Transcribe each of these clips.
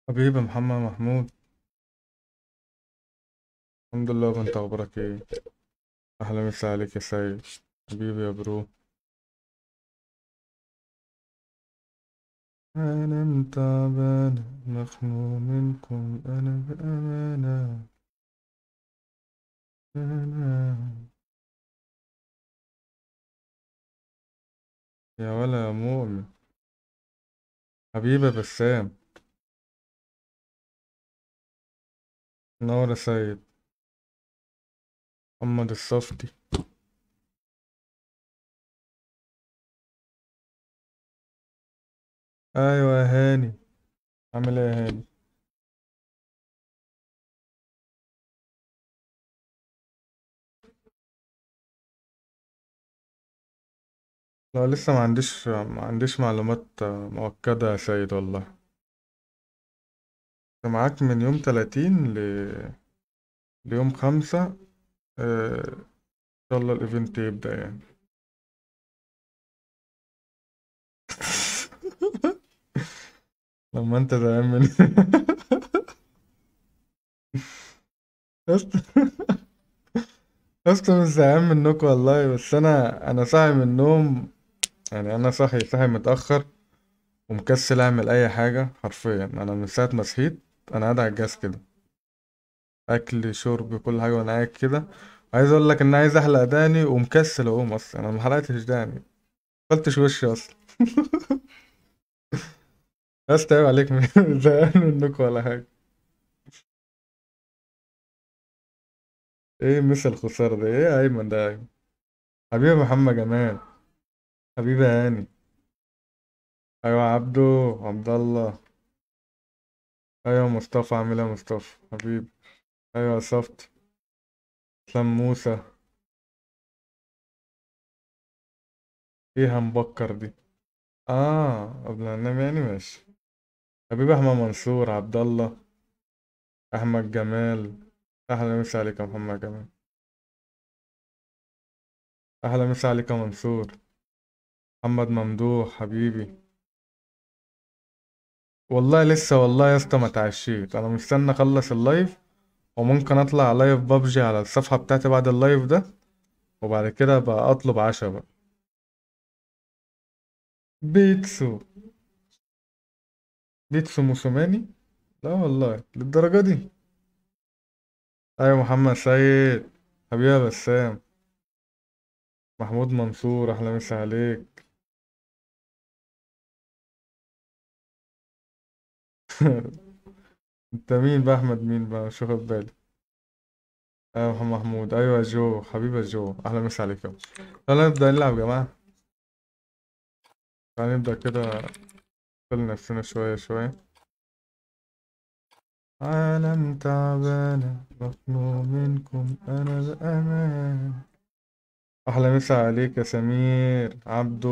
حبيبي محمد محمود الحمد لله انت اخبارك ايه اهلا مسا عليك يا سيد حبيبي يا برو انا تعبان مخنوق منكم انا بامانه أنا يا ولا يا مؤمن حبيبي يا بسام نور يا سيد محمد الصفتي ايوه يا هاني عامل ايه يا هاني لا لسه ما عنديش ما عنديش معلومات مؤكدة يا سيد والله انت معاك من يوم تلاتين ل... ليوم خمسة آه، ان شاء الله الايفنت يبدأ يعني لما انت زهقان من اصلا اصلا مش زهقان منكم والله بس انا انا صاحي من النوم يعني انا صاحي صاحي متأخر ومكسل اعمل اي حاجة حرفيا انا من ساعة ما صحيت انا قاعد على الجهاز كده اكل شرب كل حاجة وانا قاعد كده عايز اقول لك ان عايز احلق داني ومكسل اقوم اصلا انا ما حلقتش داني مقفلتش وشي اصلا بس تعب عليك من- زهقان منكم ولا حاجة ايه مثل الخسارة ده ايه يا ايمن ده يا ايمن حبيبي محمد جمال حبيبي يا هاني ايوه عبدو عبد الله ايوه مصطفى عامل ايه يا مصطفى حبيبي ايوه يا صفت اسلام موسى ايه هنبكر دي اه قبل ما انام يعني ماشي حبيبي احمد منصور عبد الله احمد جمال احلى مسا عليك يا محمد جمال احلى مسا عليك يا منصور محمد ممدوح حبيبي والله لسه والله يا اسطى ما اتعشيت انا مستني اخلص اللايف وممكن اطلع لايف بابجي على الصفحة بتاعتي بعد اللايف ده وبعد كده بقى اطلب عشا بقى بيتسو بيتسو موسوماني لا والله للدرجة دي ايوه محمد سيد حبيبي يا بسام محمود منصور احلى مسا عليك انت مين بقى احمد مين بقى مش واخد بالي ايوه محمد محمود ايوه يا جو حبيبي يا جو اهلا مسا عليك يابا يلا نبدأ نلعب يا جماعة تعالى نبدأ كده نقتل نفسنا شوية شوية عالم تعبانة مخنوق منكم أنا بأمان أحلى مسا عليك يا سمير عبدو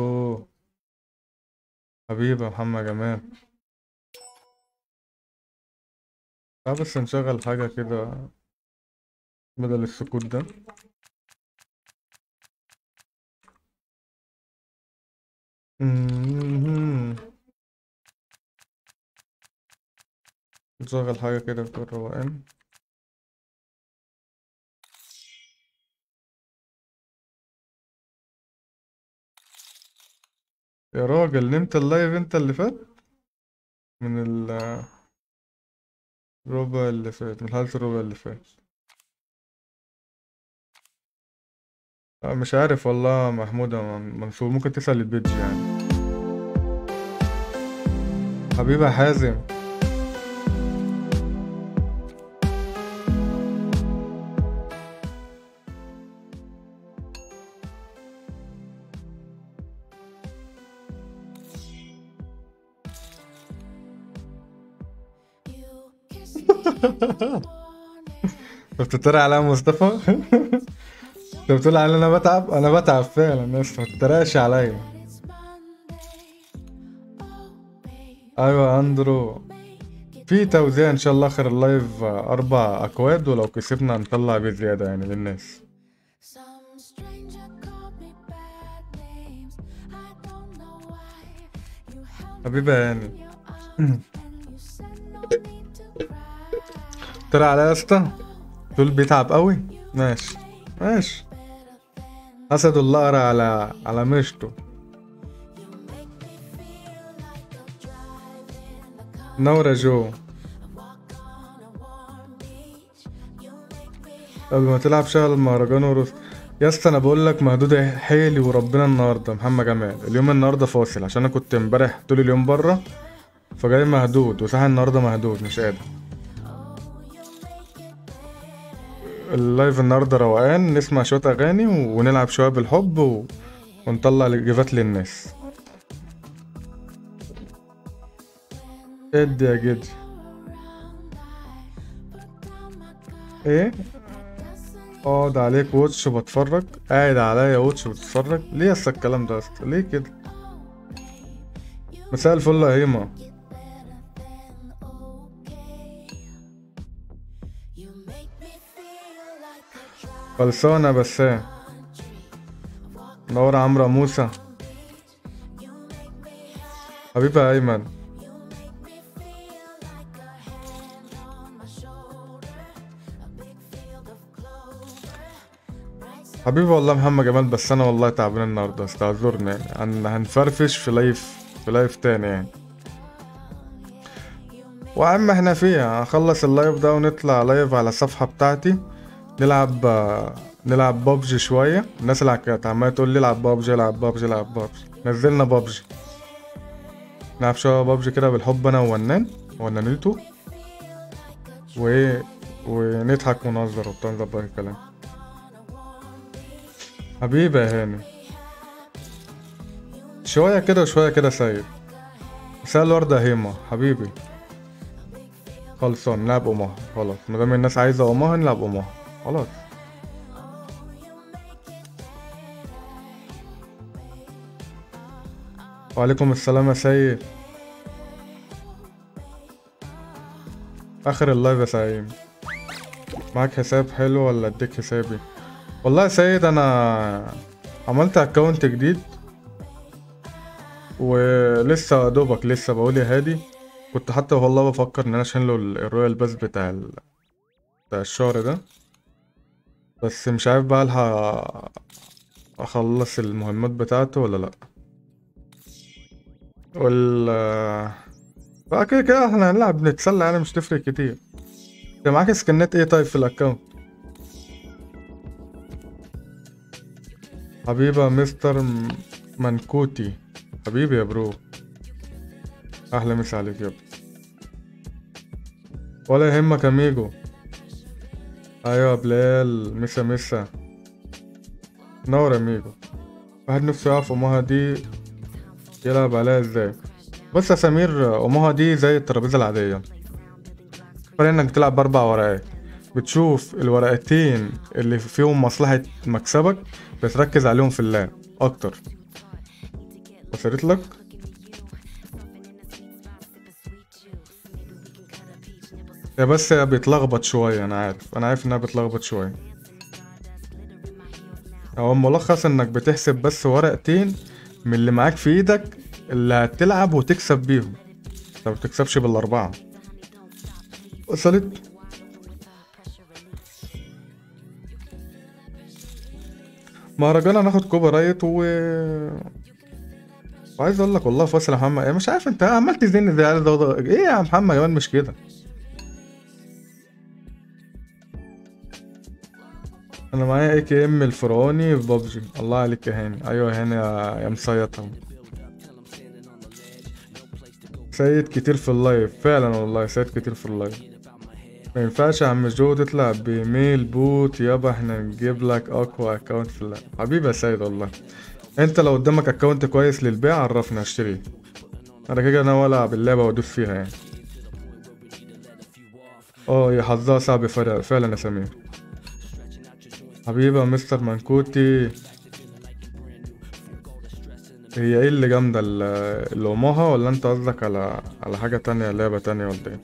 حبيبي يا محمد جمال تعال بس نشغل حاجة كده بدل السكوت ده مهم. نشغل حاجة كده في الروقان يا راجل نمت اللايف انت اللي فات من الربع اللي فات من حالة الربع اللي فات آه، مش عارف والله محمود يا منصور ممكن تسأل البيج يعني حبيبي يا حازم انت بتتريق عليا يا مصطفى انت بتقول علي انا بتعب انا بتعب فعلا يا اسطى ما تتريقش عليا ايوه يا اندرو في توزيع ان شاء الله اخر اللايف آه، اربع اكواد ولو كسبنا نطلع بيه زياده يعني للناس Some stranger called me bad names. I don't know why. You held حبيبي يا هاني me in your arms and you said no need طلع عليا يا اسطى دول بيتعب قوي ماشي ماشي اسد الله أرى على على مشته نورة جو قبل ما تلعب شغل المهرجان ورس يا اسطى انا بقول لك مهدود حيلي وربنا النهارده محمد جمال اليوم النهارده فاصل عشان انا كنت امبارح طول اليوم بره فجاي مهدود وصاحي النهارده مهدود مش قادر اللايف النهارده روقان نسمع شويه اغاني ونلعب شويه بالحب و... ونطلع الاجابات للناس ادي يا جدي ايه اقعد عليك واتش بتفرج قاعد عليا واتش بتتفرج ليه يا اسطى الكلام ده يا اسطى ليه كده مساء الفل يا هيما خلصانة بسام نور عمرو موسى حبيبي يا ايمن حبيبي والله محمد جمال بس انا والله تعبان النهارده استعذرني يعني هن- هنفرفش في لايف في لايف تاني يعني وعم احنا فيها هنخلص اللايف ده ونطلع لايف على الصفحة بتاعتي نلعب آه، نلعب بابجي شوية الناس اللي كانت عمالة تقول لي العب بابجي العب بابجي العب بابجي نزلنا بابجي نلعب شوية بابجي كده بالحب انا وونان ونانيتو و ونضحك ونهزر وبتاع نظبط الكلام حبيبي يا هاني شوية كده وشوية كده سيد مساء الورد يا هيما حبيبي خلصان نلعب أمها خلاص مادام الناس عايزة أمها نلعب أمها خلاص وعليكم السلام يا سيد آخر اللايف يا سعيد معاك حساب حلو ولا اديك حسابي والله يا سيد انا عملت اكونت جديد ولسه دوبك لسه بقول يا هادي كنت حتى والله بفكر ان انا اشيل له ال- الرويال باس بتاع ال... بتاع الشهر ده بس مش عارف بقى الحق اخلص المهمات بتاعته ولا لا وال بقى كده كده احنا هنلعب نتسلى يعني مش تفرق كتير انت معاك سكنات ايه طيب في الاكونت حبيبة مستر م- منكوتي حبيبي يا برو احلى مسا عليك يا ابني ولا يهمك يا ميجو ايوه يا بلال مسا مسا نور يا ميجو واحد نفسه يعرف امها دي يلعب عليها ازاي بص يا سمير امها دي زي الترابيزة العادية فرق انك بتلعب باربع ورقات بتشوف الورقتين اللي فيهم مصلحة مكسبك بتركز عليهم في اللعب اكتر وصلت لك يا بس هي بيتلخبط شوية انا عارف انا عارف انها بتلخبط شوية هو الملخص انك بتحسب بس ورقتين من اللي معاك في ايدك اللي هتلعب وتكسب بيهم انت ما بتكسبش بالاربعة وصلت مهرجان هناخد كوبا رايت و وعايز اقول لك والله فاصل يا محمد يعني مش عارف انت عمال تزن زي العيال ده ده- ايه يا محمد كمان مش كده انا معايا اي كي ام الفرعوني في بابجي الله عليك يا هاني ايوه يا هاني يا يا مسيط اهو سيد كتير في اللايف فعلا والله سيد كتير في اللايف ما ينفعش يا عم جو تطلع بايميل بوت يابا احنا نجيب لك اقوى اكونت في اللعبة حبيبي يا سيد والله انت لو قدامك اكونت كويس للبيع عرفني اشتريه انا كده انا ولا باللعبة وادوس فيها يعني اه يا حظها صعب فرق فعلا يا سمير حبيبي يا مستر منكوتي هي ايه اللي جامدة ال- اللي امها ولا انت قصدك على على حاجة تانية لعبة تانية ولا ايه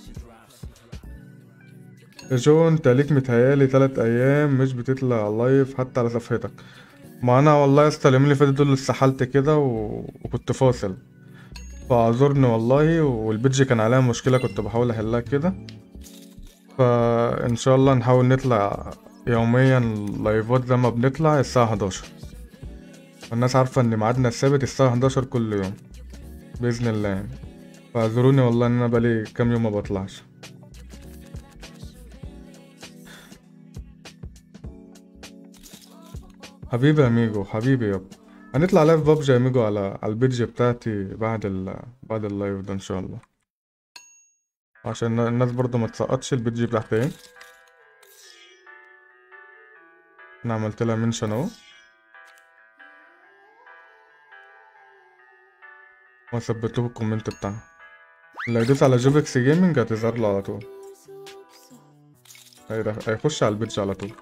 يا جو انت ليك متهيالي تلات ايام مش بتطلع لايف حتى على صفحتك ما انا والله يا اسطى اليومين اللي فاتوا دول اتسحلت كده و... وكنت فاصل فاعذرني والله والبيدج كان عليها مشكلة كنت بحاول احلها كده فان شاء الله نحاول نطلع يوميا لايفات زي ما بنطلع الساعة 11 الناس عارفة ان ميعادنا الثابت الساعة 11 كل يوم بإذن الله يعني فاعذروني والله ان انا بقالي كام يوم ما بطلعش حبيبي يا ميجو حبيبي يابا هنطلع لايف بابجي يا ميجو على على البيدج بتاعتي بعد ال بعد اللايف ده ان شاء الله عشان الناس برضه ما تسقطش البيدج بتاعتي ايه انا عملت لها منشن اهو وثبت لكم الكومنت بتاعها اللي هيدوس على جوبكس جيمنج هتظهر له على طول هيدا- هيخش على البيدج على طول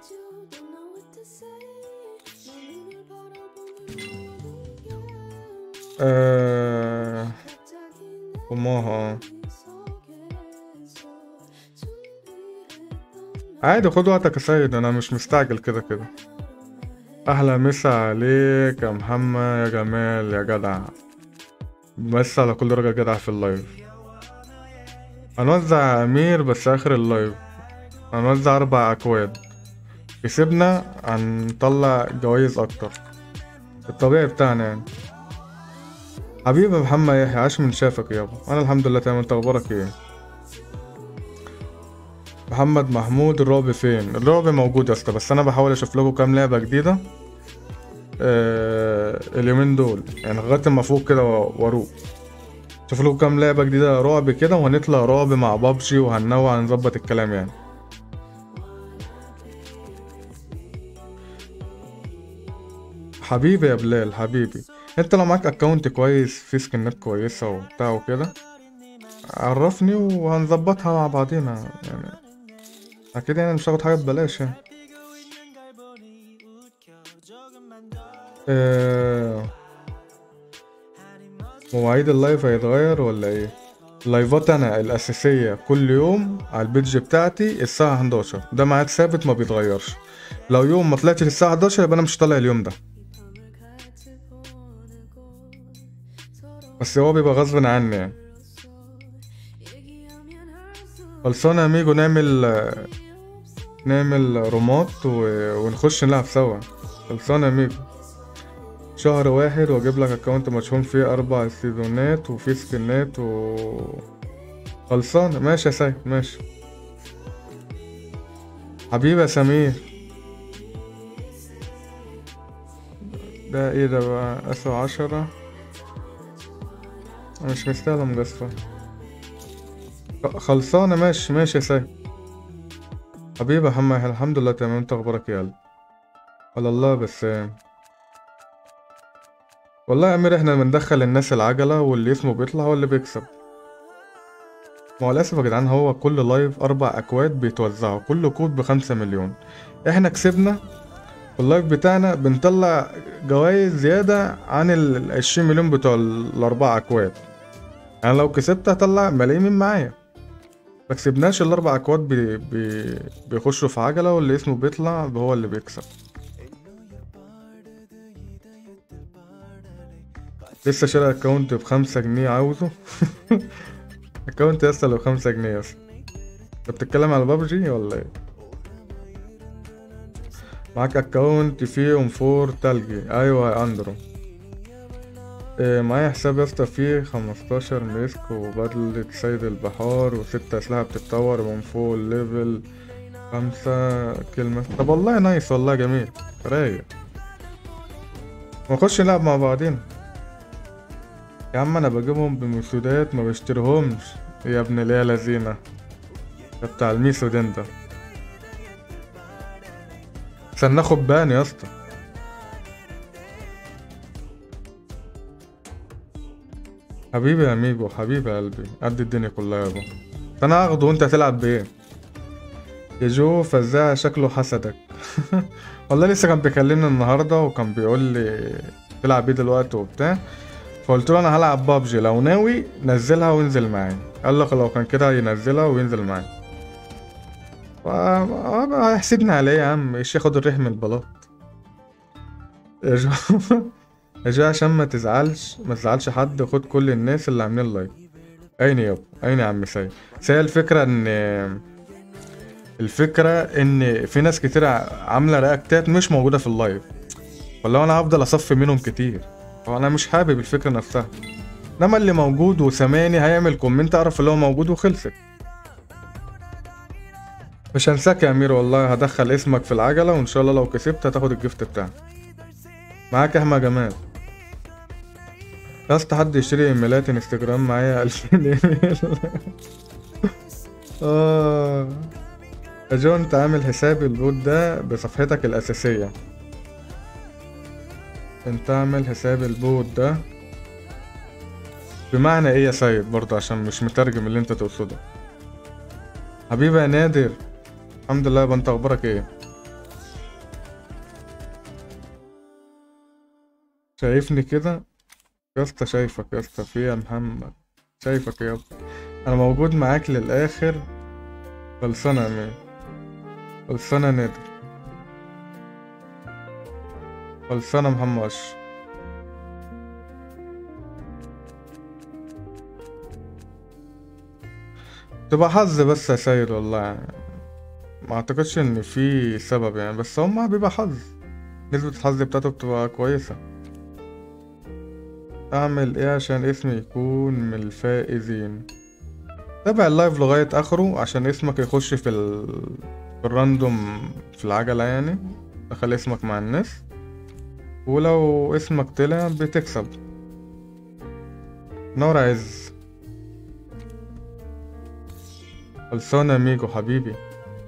آه... وماها عادي خد وقتك يا سيد انا مش مستعجل كده كده احلى مسا عليك يا محمد يا جمال يا جدع بس على كل راجل جدع في اللايف هنوزع امير بس اخر اللايف هنوزع اربع اكواد كسبنا هنطلع جوايز اكتر الطبيعي بتاعنا يعني حبيبي محمد يحيى عاش من شافك يابا انا الحمد لله تمام انت اخبارك ايه محمد محمود الرعب فين الرعب موجود يا اسطى بس انا بحاول اشوف لكم كام لعبه جديده آه اليومين دول يعني لغايه ما افوق كده و- واروق شوف لكم كام لعبه جديده رعب كده وهنطلع رعب مع بابجي وهننوع نظبط الكلام يعني حبيبي يا بلال حبيبي انت لو معاك اكونت كويس فيه سكنات كويسه وبتاع وكده عرفني وهنظبطها مع بعضينا يعني اكيد يعني مش هاخد حاجه ببلاش يعني آه، مواعيد اللايف هيتغير ولا ايه اللايفات انا الاساسيه كل يوم على البيدج بتاعتي الساعه 11 ده ميعاد ثابت ما بيتغيرش لو يوم ما طلعتش الساعه 11 يبقى انا مش طالع اليوم ده بس هو بيبقى غصب عني يعني خلصانة يا ميجو نعمل نعمل رومات و... ونخش نلعب سوا خلصانة يا ميجو شهر واحد واجيب لك اكونت مشحون فيه اربع سيزونات وفيه سكنات و خلصانة ماشي يا سيد ماشي حبيبي يا سمير ده ايه ده بقى اسوأ عشرة أنا مش مستاهلة مجازفة خ- خلصانة ماشي ماشي يا سيد حبيبي يا محمد الحمد لله تمام انت اخبارك يا قلبي على الله بس والله يا امير احنا بندخل الناس العجلة واللي اسمه بيطلع هو اللي بيكسب ما هو للأسف يا جدعان هو كل لايف أربع أكواد بيتوزعوا كل كود بخمسة مليون احنا كسبنا في اللايف بتاعنا بنطلع جوائز زيادة عن ال ال 20 مليون بتوع ال- الأربع أكواد يعني لو كسبت هطلع ملايين من معايا ما كسبناش الأربع أكواد بي بي بيخشوا في عجلة واللي اسمه بيطلع هو اللي بيكسب لسه شاري اكونت بخمسة جنيه عاوزه اكونت لسه اللي بخمسة جنيه اصلا انت بتتكلم على بابجي ولا ايه معاك اكونت فيه ام فور تلجي ايوه يا اندرو إيه معايا حساب يا اسطى فيه خمستاشر مسك وبدلة سيد البحار وست أسلحة بتتطور من فوق الليفل خمسة كلمة طب والله نايس والله جميل رايق نخش نلعب مع بعضينا يا عم انا بجيبهم بمسودات ما بشتريهمش يا ابن ليه لذينة ده بتاع الميسود انت عشان ناخد بان يا اسطى حبيبي يا ميجو حبيبي يا قلبي قد الدنيا كلها يابا انا هاخده وانت هتلعب بايه يا جو فزاع شكله حسدك والله لسه كان بيكلمني النهارده وكان بيقول لي تلعب ايه دلوقتي وبتاع فقلت له انا هلعب بابجي لو ناوي نزلها وانزل معايا قال لك لو كان كده ينزلها وينزل معايا ف- آه، هيحسدني عليه يا عم ايش ياخد الريح من البلاط يا جو يا جو عشان ما تزعلش ما تزعلش حد خد كل الناس اللي عاملين لايك اين يابا اين يا عم سيد بس هي الفكرة ان الفكرة ان في ناس كتير ع- عاملة رياكتات مش موجودة في اللايف فلو انا هفضل اصفي منهم كتير فانا مش حابب الفكرة نفسها انما اللي موجود وسامعني هيعمل كومنت اعرف اللي هو موجود وخلصت مش هنساك يا امير والله هدخل اسمك في العجلة وان شاء الله لو كسبت هتاخد الجفت بتاعك معاك يا احمد جمال يا اسطى حد يشتري ايميلات انستجرام معايا 2000 ايميل اه يا جو انت عامل حساب البوت ده بصفحتك الاساسية انت عامل حساب البوت ده بمعنى ايه يا سيد برضه عشان مش مترجم اللي انت تقصده حبيبي يا نادر الحمد لله يابا انت اخبارك ايه شايفني كده يا اسطى شايفك يا اسطى في يا محمد شايفك يا اسطى انا موجود معاك للاخر خلصانه يا مين خلصانه يا نادر خلصانه يا محمد اشرف تبقى حظ بس يا سيد والله يعني ما اعتقدش ان في سبب يعني بس هما بيبقى حظ نسبة الحظ بتاعته بتبقى كويسة اعمل ايه عشان اسمي يكون من الفائزين تابع اللايف لغاية اخره عشان اسمك يخش في ال... في الراندوم في العجلة يعني دخل اسمك مع الناس ولو اسمك طلع بتكسب نور عز خلصانة يا ميجو حبيبي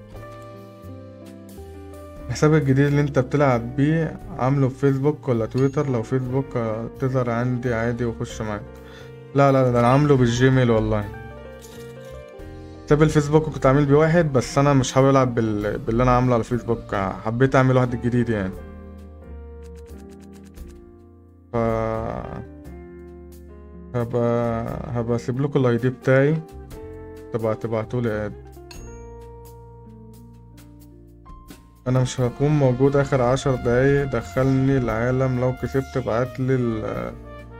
الحساب الجديد اللي انت بتلعب بيه عامله في فيسبوك ولا تويتر لو فيسبوك آه، تظهر عندي عادي وخش معاك لا لا ده انا عامله بالجيميل والله حساب الفيسبوك كنت عامل بيه واحد بس انا مش حابب العب بال... باللي انا عامله على الفيسبوك آه، حبيت اعمل واحد جديد يعني ف هبقى هبقى اسيب لكم الاي دي بتاعي تبقى تبعتولي عادي انا مش هكون موجود اخر عشر دقايق دخلني العالم لو كسبت ابعتلي ال-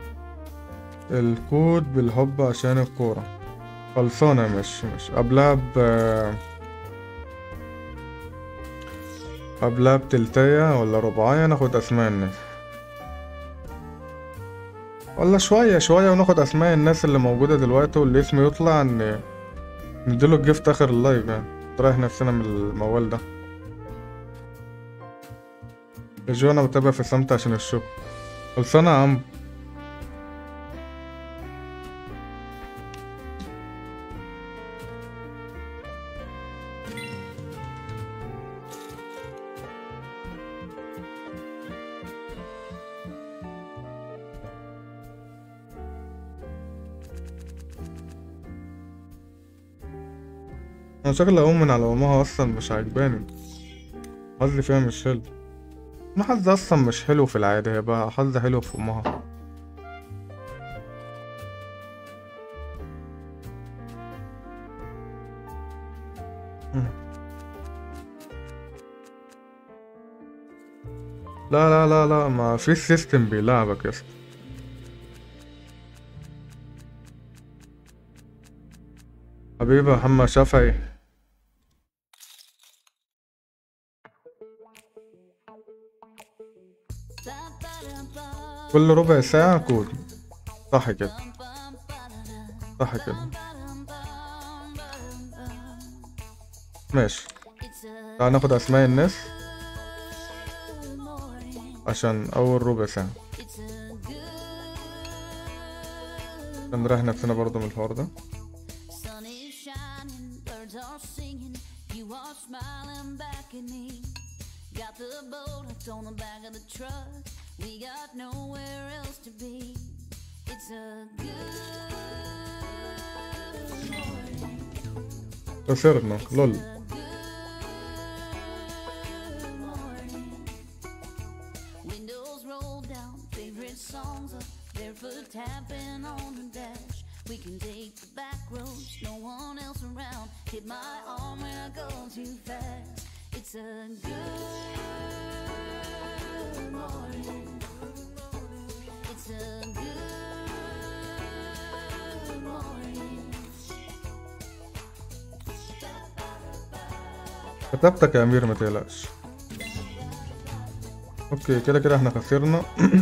الكود بالحب عشان الكورة خلصانة مش مش قبلها ب قبلها بتلتاية ولا ربعاية ناخد اسماء الناس ولا شوية شوية وناخد اسماء الناس اللي موجودة دلوقتي واللي اسمه يطلع ان نديله الجيفت اخر اللايف يعني نريح نفسنا من الموال ده يا جو انا بتابع في سمت عشان الشغل خلصانة يا عم انا شكلي اقوم من على امها اصلا مش عاجباني حظي فيها مش حلو انا حظي اصلا مش حلو في العادة هي بقى حظي حلو في امها مم. لا لا لا لا ما في سيستم بيلعبك يا اسطى حبيبي محمد شافعي كل ربع ساعة كود صح كده صح كده ماشي تعال ناخد أسماء الناس عشان أول ربع ساعة عشان نريح نفسنا برضه من الحوار ده Sun is shining, birds are singing, you are smiling back at me. Got the boat hooked on the back of the truck, we got nowhere else to be. It's a good morning, خسرنا لول a good morning. Windows roll down, favorite songs up, barefoot tapping on the dash. We can take the back roads, no one else around. Hit my arm when I go too fast. It's a good morning. It's a good morning. كتبتك يا امير ما تقلقش اوكي كده كده احنا خسرنا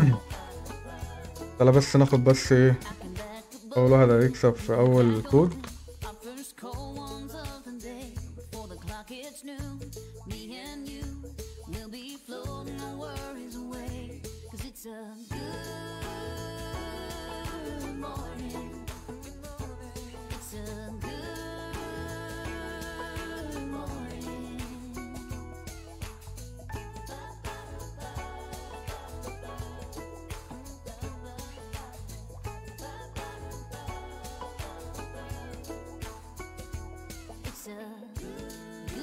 تعالى بس ناخد بس ايه اول واحد هيكسب في اول كود Our first cold ones of the day before the clock hits noon. Me and you will be floating our worries away. Cause it's a good morning. It's a good morning. It's a good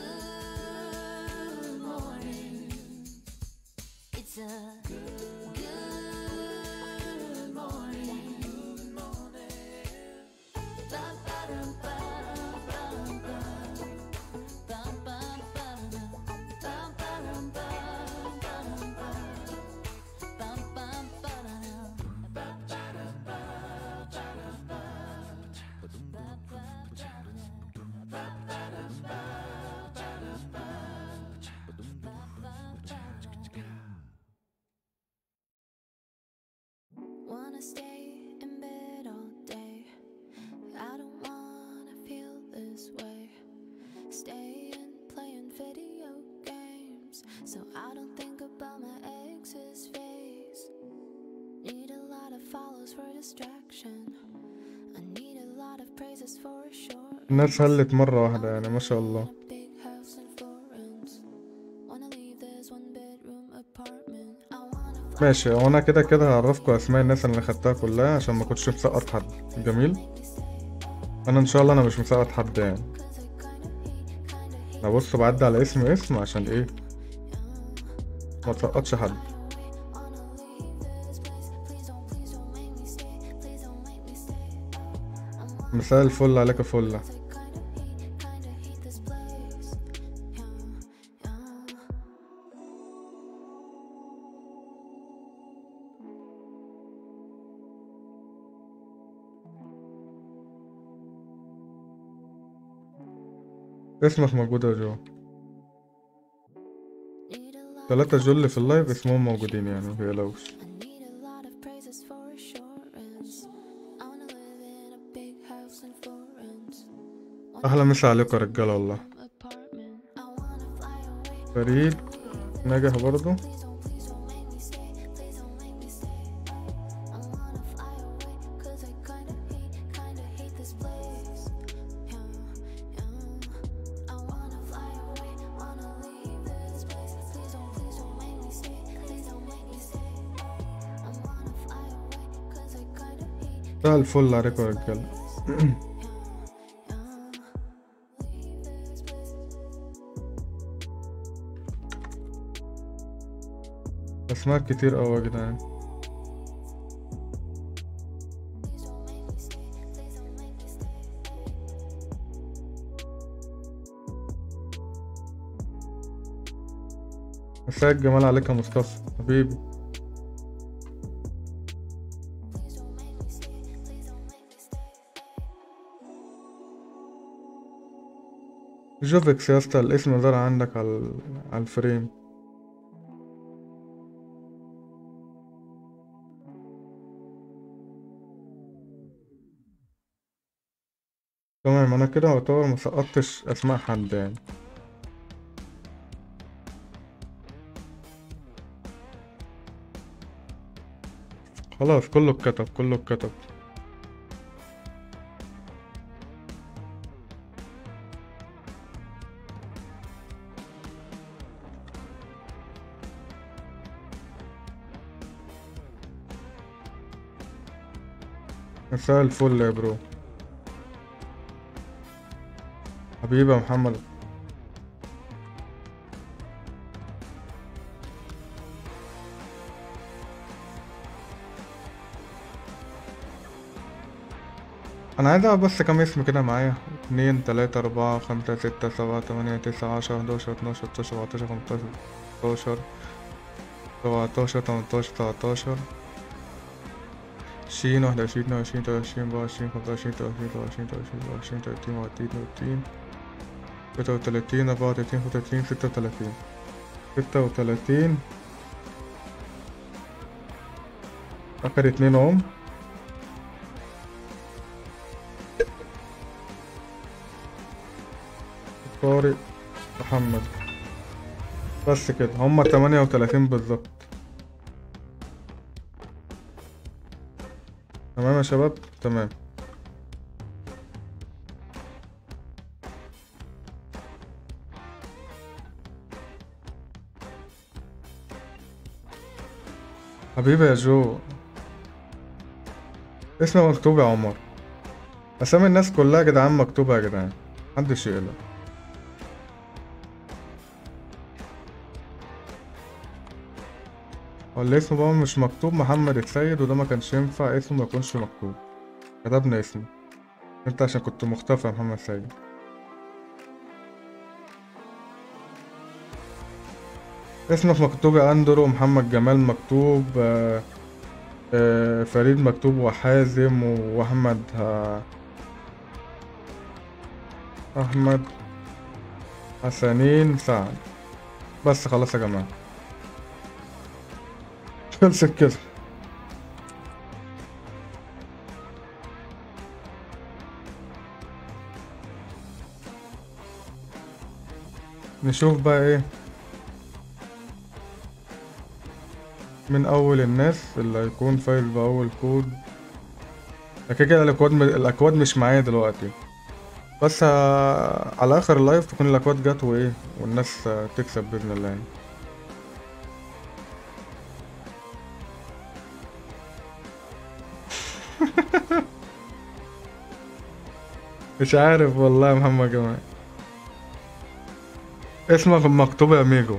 morning. It's a good morning. Wanna stay in bed all day. I don't wanna feel this way. Staying playing video games. So I don't think about my ex's face. Need a lot of follows for distraction. I need a lot of praises for assurance. الناس هلت مرة واحدة يعني ما شاء الله A big house in Florence. Wanna leave this one bedroom apartment. I wanna fly ماشي هو انا كده كده هعرفكم اسماء الناس اللي خدتها كلها عشان ما كنتش مسقط حد جميل انا ان شاء الله انا مش مسقط حد يعني cause I kinda hate, kinda hate. انا بص بعدي على اسم اسم عشان ايه ما تسقطش حد مساء الفل عليك يا فله اسمك موجود يا جو تلاتة جل في اللايف اسمهم موجودين يعني متقلقوش I need a lot of praises for assurance. I wanna live in a big house in Florence. احلى مسا عليكم يا رجاله والله Apartment. I wanna fly away. فريد ناجح برضو Please don't, please don't make me stay. Please don't make me stay. I wanna fly away. Cause I kinda hate, kinda hate this place. Yeah, yeah. I wanna fly away. Wanna leave this place. Please don't, please don't make me stay. Please don't make me stay. I wanna fly away. Cause I kinda hate. مساء الفل عليكم يا رجاله اسماء كتير اوي يا جدعان مساء الجمال عليك يا مصطفى حبيبي جوفكس يا اسطى الاسم ظهر عندك على ال- على الفريم تمام انا كده يعتبر مسقطتش اسماء حد يعني خلاص كله اتكتب كله اتكتب مساء الفل يا برو حبيبي يا محمد انا عايز اعرف بس كام اسم كده معايا اتنين تلاتة اربعة خمسة ستة سبعة تمانية تسعة عشرة حداشر اتناشر تلاتاشر سبعتاشر خمستاشر ستاشر سبعتاشر تمنتاشر تلاتاشر عشرين واحد وعشرين اتنين وعشرين تلاتة وعشرين أربعة وعشرين خمسة وعشرين ستة وعشرين سبعة وعشرين تمانية وعشرين تلاتين وعشرين وتلاتين تلاتة وتلاتين أربعة وتلاتين خمسة وتلاتين ستة وتلاتين ستة وتلاتين آخر اتنين اهم طارق محمد بس كده هما تمانية وتلاتين بالظبط تمام يا شباب تمام حبيبي يا جو اسمه مكتوب يا عمر اسامي الناس كلها يا جدعان مكتوبة يا جدعان محدش يقلق هو اللي اسمه بقى مش مكتوب محمد السيد وده ما كانش ينفع اسمه ما يكونش مكتوب كتبنا اسمه انت عشان كنت مختفى يا محمد سيد اسمك مكتوب يا اندرو محمد جمال مكتوب آه، آه، فريد مكتوب وحازم واحمد ها- احمد حسنين سعد بس خلاص يا جماعه خلصت كده نشوف بقى ايه من اول الناس اللي هيكون فايز باول كود كده كده الاكواد م... الاكواد مش معايا دلوقتي بس ه- على اخر اللايف تكون الاكواد جت وايه والناس آه، تكسب باذن الله يعني مش عارف والله يا محمد جمال اسمك مكتوب يا ميجو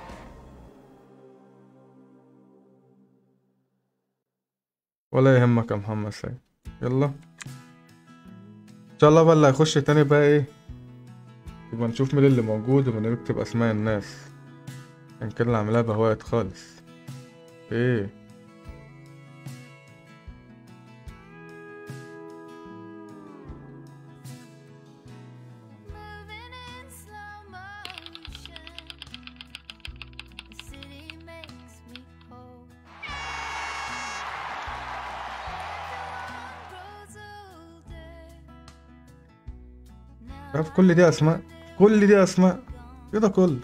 ولا يهمك يا محمد سيد يلا ان شاء الله بقى اللي هيخش تاني بقى ايه يبقى نشوف مين اللي موجود ونكتب اسماء الناس كان كده اللي عاملها بهواية خالص ايه Moving in slow motion. The city makes me whole. Everyone grows older. Now عارف كل دي اسماء كل دي اسماء ايه ده كله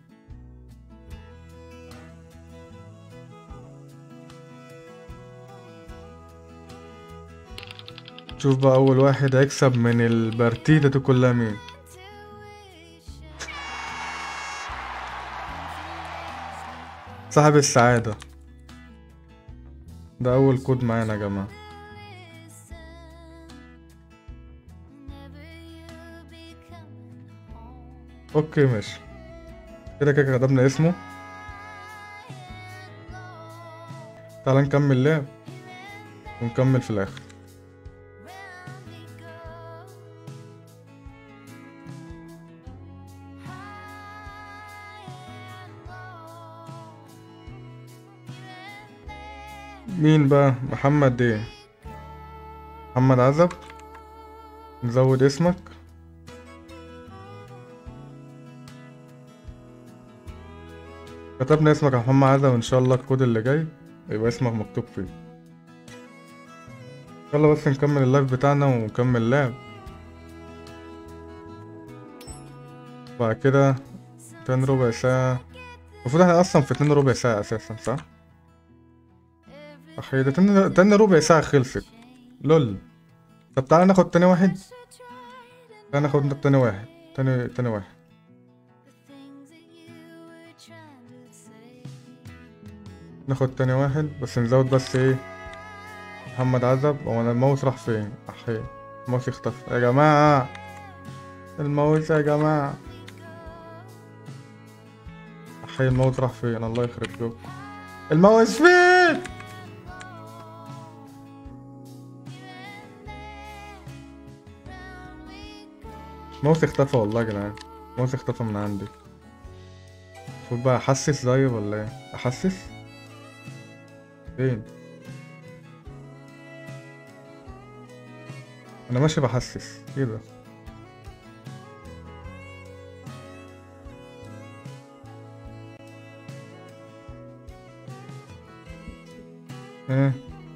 شوف بقى اول واحد هيكسب من البارتيتا دي كلها مين صاحب السعادة ده اول كود معانا يا جماعة اوكي ماشي كده كده كتبنا اسمه تعال نكمل لعب ونكمل في الاخر مين بقى محمد ايه محمد عزب نزود اسمك كتبنا اسمك يا محمد عزب وان شاء الله الكود اللي جاي يبقى اسمك مكتوب فيه يلا بس نكمل اللايف بتاعنا ونكمل لعب بعد كده تاني ربع ساعة المفروض احنا اصلا في اتنين ربع ساعة اساسا صح؟ اخي ده تاني, تاني ربع ساعة خلصت لول طب تعالى ناخد تاني واحد تعالى ناخد تاني واحد تاني تاني واحد ناخد تاني واحد بس نزود بس ايه محمد عزب هو انا الماوس راح فين احي الماوس اختفى يا جماعة الماوس يا جماعة احي الماوس راح فين الله يخرب بيكم الماوس فين الماوس اختفى والله يا جدعان الماوس اختفى من عندي المفروض بقى احسس زيه ولا ايه احسس فين انا ماشي بحسس ايه ده ايه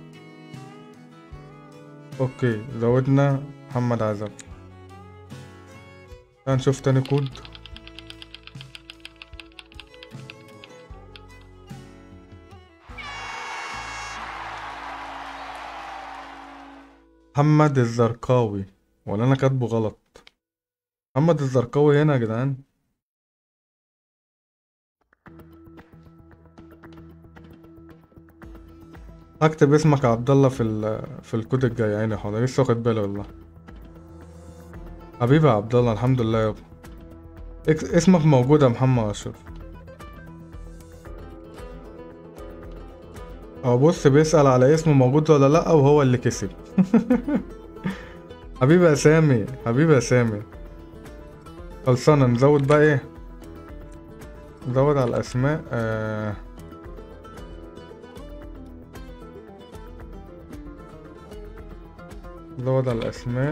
اوكي زودنا محمد عزب تعال نشوف تاني كود محمد الزرقاوي ولا انا كاتبه غلط محمد الزرقاوي هنا يا جدعان هكتب اسمك يا عبد الله في ال في الكود الجاي عيني حاضر لسه واخد بالي والله حبيبي يا عبد الله الحمد لله يابا اكس- اسمك موجود يا محمد اشرف هو بص بيسأل على اسمه موجود ولا لأ وهو اللي كسب حبيبي يا سامي حبيبي يا سامي خلصانة نزود بقى ايه نزود على الأسماء آه نزود على الأسماء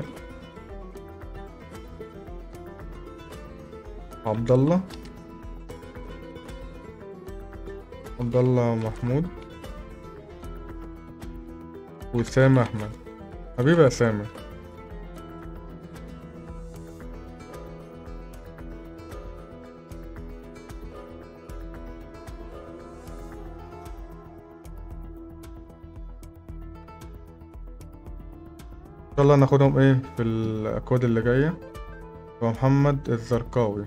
عبد الله عبد الله محمود وسام أحمد حبيبي يا سامي ان شاء الله ناخدهم ايه في الاكواد اللي جايه ومحمد الزرقاوي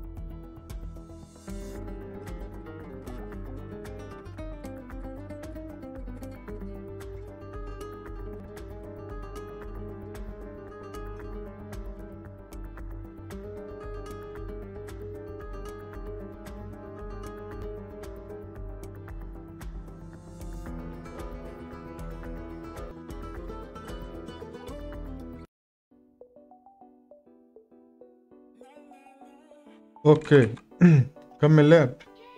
اوكي كمل لعب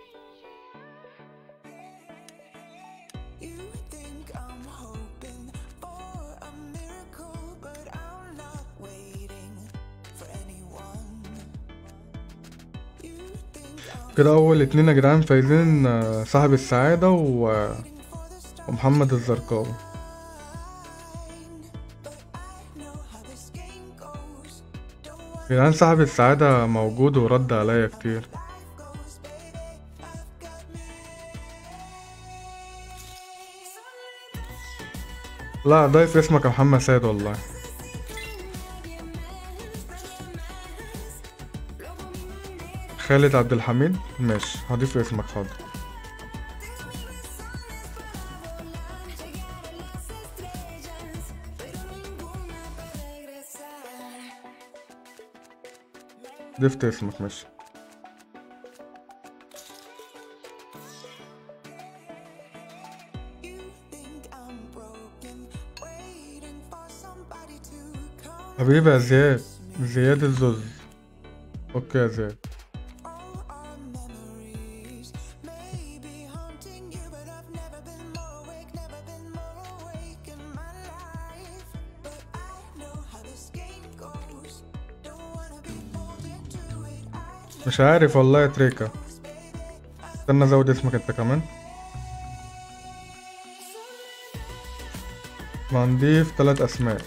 You think I'm hoping for a miracle, but I'm not waiting for anyone. You think I'm كده اول اتنين يا جدعان فايزين آه، صاحب السعاده و... waiting for the strong, ومحمد الزرقاوي but I know how this game goes. Don't want يا جدعان صاحب السعاده موجود ورد عليا كتير life goes, baby. I've got me. لا ضيف اسمك يا محمد سيد والله خالد عبد الحميد ماشي هضيف اسمك حاضر ضفت اسمك ماشي You think I'm broken, waiting for somebody to come. حبيبي يا زياد زياد الزوز اوكي يا زياد All our memories may be haunting you, but I've never been more awake, never been more awake in my life. But I know how this game goes. Don't wanna be pulled into it. I مش عارف والله يا تريكا استنى ازود اسمك انت كمان ما نضيف تلات اسماء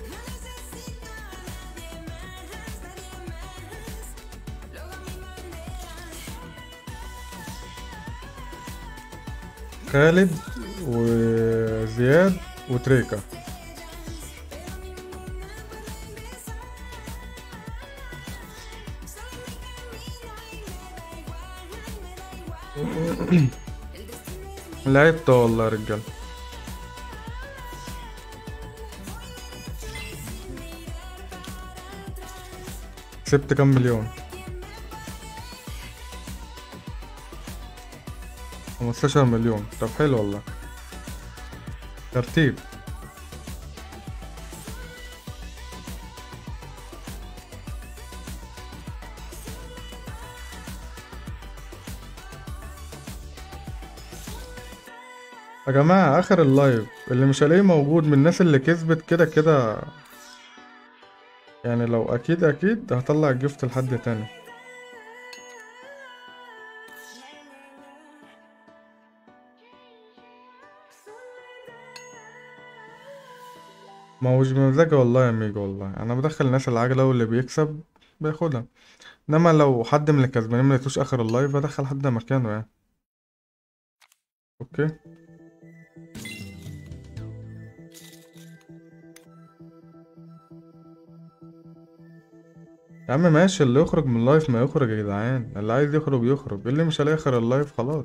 خالد وزياد وتريكا لعبت والله يا رجال كسبت كام مليون خمستاشر مليون طب حلو والله ترتيب يا جماعة آخر اللايف اللي مش هلاقيه موجود من الناس اللي كسبت كده كده يعني لو أكيد أكيد هطلع الجفت لحد تاني ما هو مش بمزاجي والله يا ميجو والله انا بدخل الناس العجلة واللي بيكسب بياخدها انما لو حد من الكسبانين ما لقيتوش اخر اللايف بدخل حد مكانه يعني اوكي يا عم ماشي اللي يخرج من اللايف ما يخرج يا جدعان اللي عايز يخرج يخرج اللي مش هلاقي اخر اللايف خلاص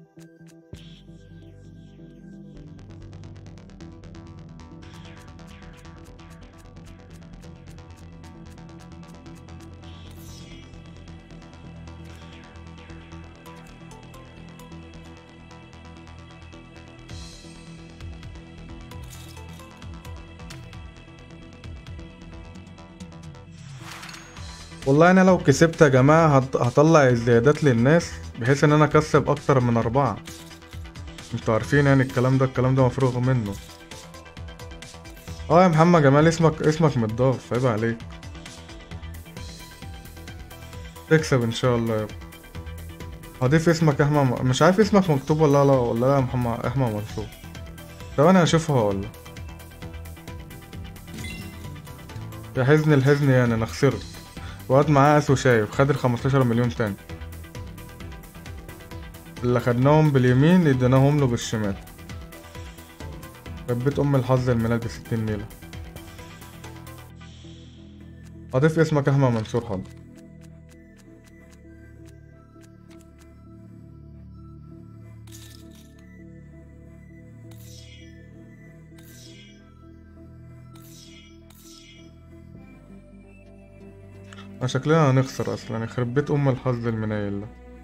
والله انا لو كسبت يا جماعة هط- هطلع الزيادات للناس بحيث ان انا اكسب اكتر من اربعة انتوا عارفين يعني الكلام ده الكلام ده مفروغ منه اه يا محمد جمال اسمك اسمك متضاف عيب عليك تكسب ان شاء الله يا ابني. هضيف اسمك احمد مش عارف اسمك مكتوب ولا لا ولا لا يا محمد احمد منصور طب انا هشوفه هقول يا حزن الحزن يعني انا خسرت وقعد معاه اسو شايف خد ال 15 مليون تاني اللي خدناهم باليمين اديناهم له بالشمال ربيت ام الحظ الميلاد بستين نيلة اضيف اسمك احمد منصور حاضر أنا شكلنا هنخسر اصلا يخرب بيت ام الحظ المنيل ده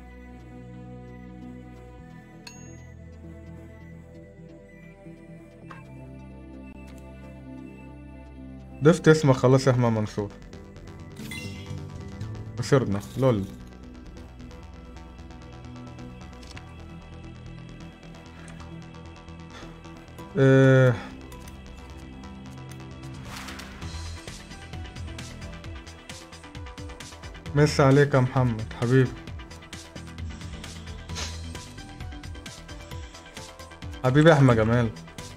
ضفت اسمك خلاص يا احمد منصور خسرنا لول اه مسا عليك يا محمد حبيبي حبيبي يا احمد جمال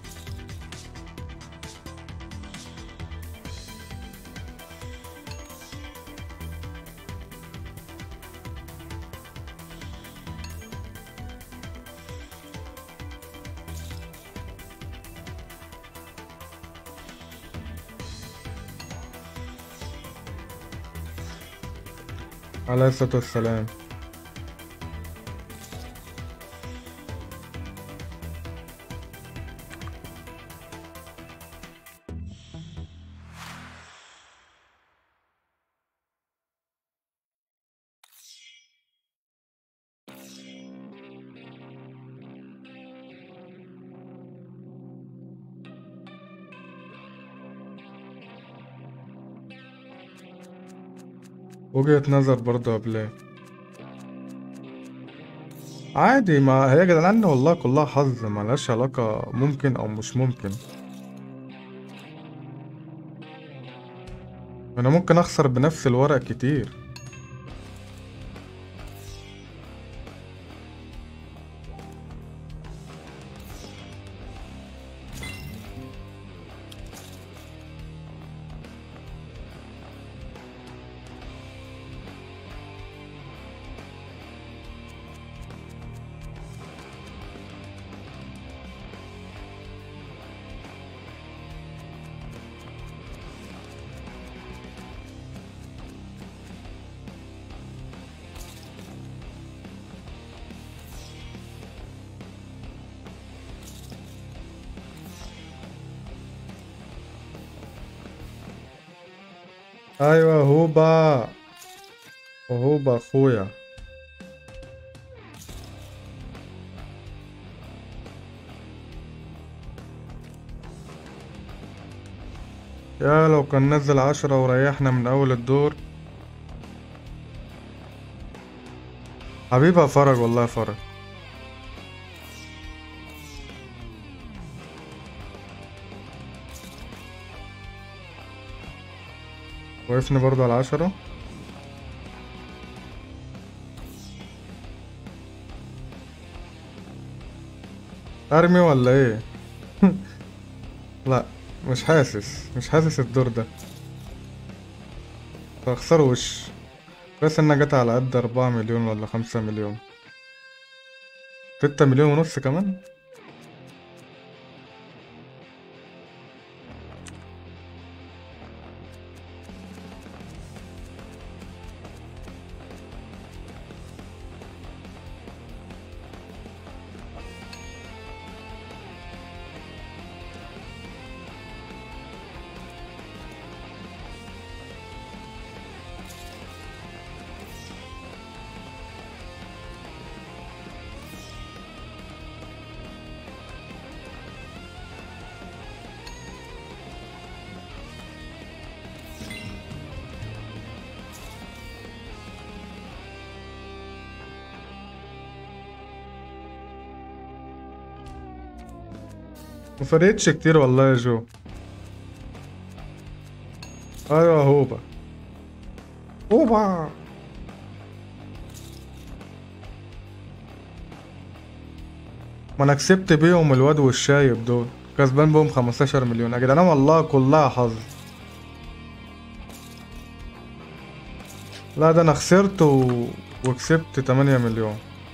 عليه الصلاة والسلام وجهة نظر برضه يا بلال عادي ما هي يا جدعان والله كلها حظ ملهاش علاقة ممكن أو مش ممكن أنا ممكن أخسر بنفس الورق كتير أيوة هوبا وهوبا أخويا يا لو كان نزل عشرة وريحنا من أول الدور حبيبي يا فرج والله يا فرج وقفني برضو على عشرة أرمي ولا إيه؟ لا مش حاسس مش حاسس الدور ده هخسره وش بس انها جت على قد أربعة مليون ولا خمسة مليون ستة مليون ونص كمان مفرقتش كتير والله يا جو ايوه هوبا هوبا ما انا كسبت بيهم الواد والشايب دول كسبان بهم 15 مليون يا جدعان والله كلها حظ لا ده انا خسرت و... وكسبت 8 مليون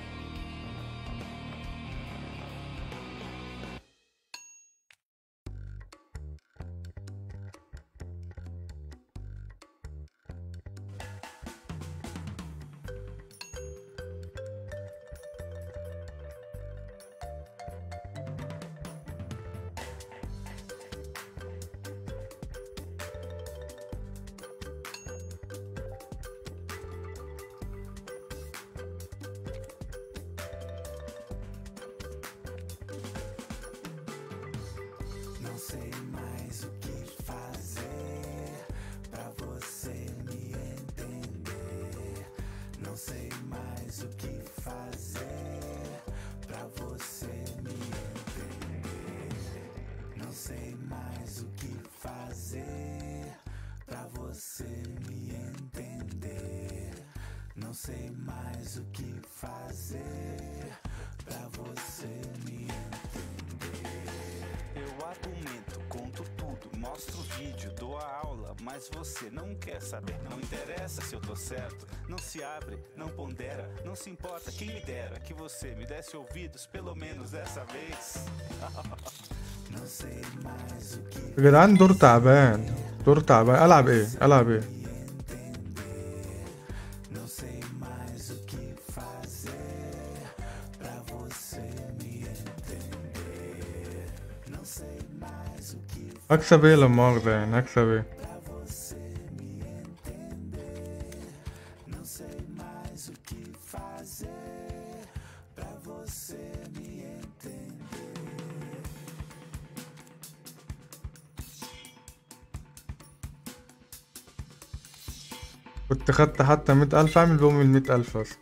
Não sei mais o que fazer pra você me entender. Não sei mais o que fazer pra você me entender. Não sei mais o que fazer pra você me entender. Não sei mais o que fazer pra você me entender. Eu argumento, conto tudo, mostro vídeo, dou a aula, mas você não quer saber. Não interessa se eu tô certo, não se abre, não pondera, não se importa quem me dera que você me desse ouvidos, pelo menos dessa vez. Não sei mais o que يا جدعان دور تعبان دور تعبان العب ايه العب ايه Não sei mais o que fazer pra você me entender. Não sei mais o que هكسب ايه لما اخده يعني هكسب ايه pra você me entender. Não sei mais o que fazer pra você me entender. كنت خدت حتى مية ألف أعمل بهم المية ألف أصلا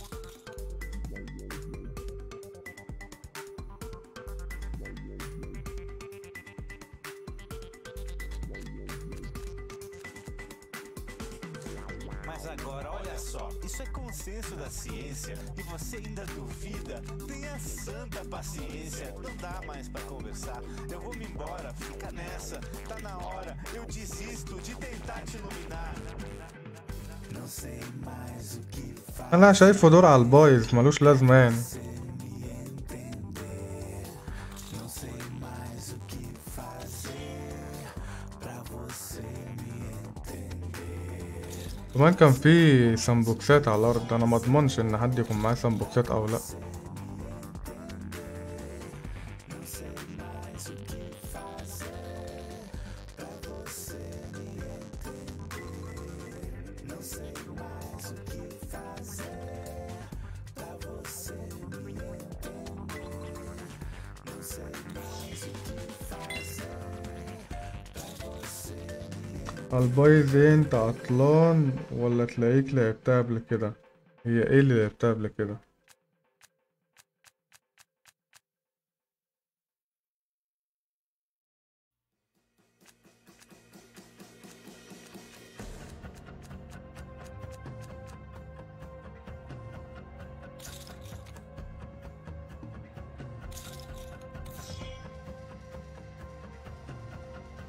Mas agora, olha só, isso é consenso da ciência e você ainda duvida? Tenha santa paciência, não dá mais pra conversar. Eu vou me embora, fica nessa, tá na hora, eu desisto de tentar te iluminar. Não sei mais o que أنا شايفه دور على البايظ ملوش لازمة يعني me entender. Não sei mais o que fazer pra você me entender. كمان كان في سامبوكسات على الأرض أنا مضمنش إن حد يكون معاه سامبوكسات أو لأ البايظ ايه انت عطلان ولا تلاقيك لعبتها قبل كده هي ايه اللي لعبتها قبل كده